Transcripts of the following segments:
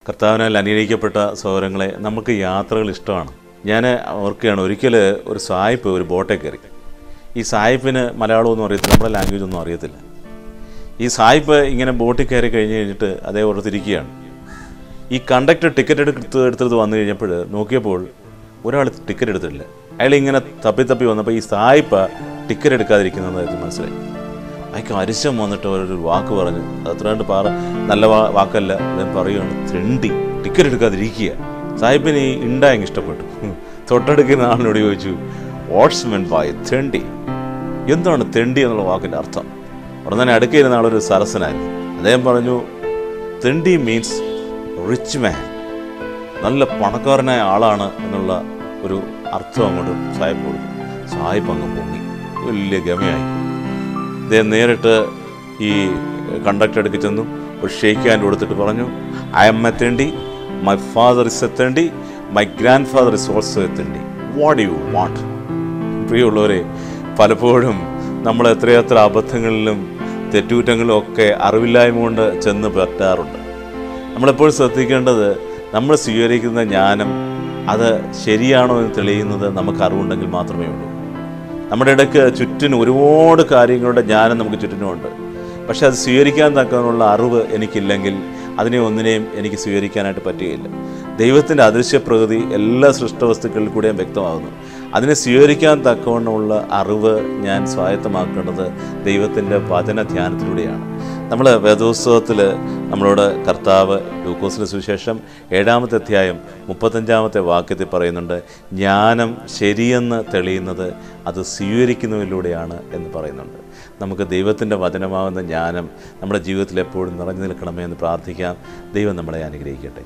കർത്താവിനാൽ അനുഗ്രഹിക്കപ്പെട്ട സഹോദരങ്ങളെ നമുക്ക് യാത്രകൾ ഇഷ്ടമാണ് ഞാൻ ഓർക്കുകയാണ് ഒരിക്കൽ ഒരു സായിപ്പ് ഒരു ബോട്ടേ കയറി ഈ സായിപ്പിന് മലയാളമൊന്നും അറിയത്തില്ല നമ്മുടെ ലാംഗ്വേജ് ഒന്നും അറിയത്തില്ല ഈ സായിപ്പ് ഇങ്ങനെ ബോട്ടിൽ കയറി കഴിഞ്ഞ് കഴിഞ്ഞിട്ട് അതേ ഓർത്തിരിക്കുകയാണ് ഈ കണ്ടക്ടർ ടിക്കറ്റ് എടുത്ത് എടുത്തത് വന്നു കഴിഞ്ഞപ്പോൾ നോക്കിയപ്പോൾ ഒരാൾ ടിക്കറ്റ് എടുത്തിട്ടില്ല അയാൾ ഇങ്ങനെ തപ്പി തപ്പി വന്നപ്പോൾ ഈ സായിപ്പ ടിക്കറ്റ് എടുക്കാതിരിക്കുന്നതായിട്ട് മനസ്സിലായി അയാൾക്ക് അരിശം വന്നിട്ട് ഒരു വാക്ക് പറഞ്ഞു അത് അത്ര കണ്ട് പാറ നല്ല വാ വാക്കല്ല അദ്ദേഹം പറയുകയാണ് തെണ്ടി ടിക്കറ്റ് എടുക്കാതിരിക്കുക സാഹിബിന് ഈ ഉണ്ടായെങ്കിൽ ഇഷ്ടപ്പെട്ടു തൊട്ടടുക്കുന്ന ആളിനോട് ചോദിച്ചു വാട്സ്മെൻ ബൈ തെണ്ടി എന്താണ് തെണ്ടി എന്നുള്ള വാക്കിൻ്റെ അർത്ഥം ഉടനെ തന്നെ അടുക്കയിരുന്ന ആളൊരു സരസനായിരുന്നു അദ്ദേഹം പറഞ്ഞു തെണ്ടി മീൻസ് റിച്ച് മാൻ നല്ല പണക്കാരനായ ആളാണ് എന്നുള്ള ഒരു അർത്ഥം അങ്ങോട്ട് സാഹിബ് കൊടുത്തു സാഹിബ് അങ്ങ് പൊങ്ങി വലിയ ഗമയായി അദ്ദേഹം നേരിട്ട് ഈ കണ്ടക്ടർ അടുക്ക് ചെന്നു ഒരു ഷെയ്ക്ക് ഹാൻഡ് കൊടുത്തിട്ട് പറഞ്ഞു ഐ എം എ തെണ്ടി മൈ ഫാദർ ഇസ് എ തെണ്ടി my grandfather is also a തെണ്ടി വാട്ട് യു വാണ്ട് പ്രിയമുള്ളവരെ പലപ്പോഴും നമ്മൾ എത്രയെത്ര അബദ്ധങ്ങളിലും തെറ്റുകുറ്റങ്ങളിലും ഒക്കെ അറിവില്ലായ്മ കൊണ്ട് ചെന്ന് പറ്റാറുണ്ട് നമ്മളെപ്പോഴും ശ്രദ്ധിക്കേണ്ടത് നമ്മൾ സ്വീകരിക്കുന്ന ജ്ഞാനം അത് ശരിയാണോ എന്ന് തെളിയുന്നത് നമുക്ക് അറിവുണ്ടെങ്കിൽ മാത്രമേ ഉള്ളൂ നമ്മുടെ ഇടയ്ക്ക് ചുറ്റിനും ഒരുപാട് കാര്യങ്ങളുടെ ജ്ഞാനം നമുക്ക് ചുറ്റിനുമുണ്ട് പക്ഷെ അത് സ്വീകരിക്കാൻ തക്കനുള്ള അറിവ് എനിക്കില്ലെങ്കിൽ അതിനെ ഒന്നിനെയും എനിക്ക് സ്വീകരിക്കാനായിട്ട് പറ്റുകയില്ല ദൈവത്തിൻ്റെ അദൃശ്യ പ്രകൃതി എല്ലാ സൃഷ്ടവസ്തുക്കളിൽ കൂടെയും വ്യക്തമാകുന്നു അതിനെ സ്വീകരിക്കാൻ തക്കവണ്ണമുള്ള അറിവ് ഞാൻ സ്വായത്തമാക്കേണ്ടത് ദൈവത്തിൻ്റെ വചന ധ്യാനത്തിലൂടെയാണ് നമ്മൾ വേദോത്സവത്തിൽ നമ്മളോട് കർത്താവ് ലൂക്കോസിന് സുവിശേഷം ഏഴാമത്തെ അധ്യായം മുപ്പത്തഞ്ചാമത്തെ വാക്യത്തിൽ പറയുന്നുണ്ട് ജ്ഞാനം ശരിയെന്ന് തെളിയുന്നത് അത് സ്വീകരിക്കുന്നതിലൂടെയാണ് എന്ന് പറയുന്നുണ്ട് നമുക്ക് ദൈവത്തിൻ്റെ വചനമാകുന്ന ജ്ഞാനം നമ്മുടെ ജീവിതത്തിൽ എപ്പോഴും നിറഞ്ഞു നിൽക്കണമേ എന്ന് പ്രാർത്ഥിക്കാം ദൈവം നമ്മളെ അനുഗ്രഹിക്കട്ടെ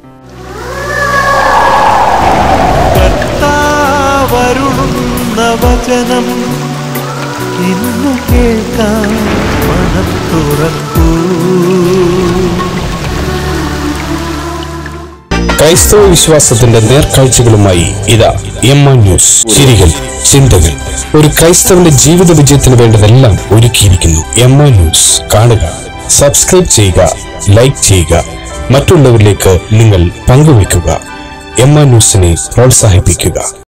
കർത്താവരുളുന്ന വചനം ഇന്നു കേൾക്കാം മനം തുറക്കൂ ക്രൈസ്തവ വിശ്വാസത്തിന്റെ നേർക്കാഴ്ചകളുമായി ഇതാ എം ഐ ന്യൂസ് ചിരികൾ ചിന്തകൾ ഒരു ക്രൈസ്തവന്റെ ജീവിത വിജയത്തിന് വേണ്ടതെല്ലാം ഒരുക്കിയിരിക്കുന്നു എം ഐ ന്യൂസ് കാണുക സബ്സ്ക്രൈബ് ചെയ്യുക ലൈക്ക് ചെയ്യുക മറ്റുള്ളവരിലേക്ക് നിങ്ങൾ പങ്കുവെക്കുക എം ഐ ന്യൂസിനെ പ്രോത്സാഹിപ്പിക്കുക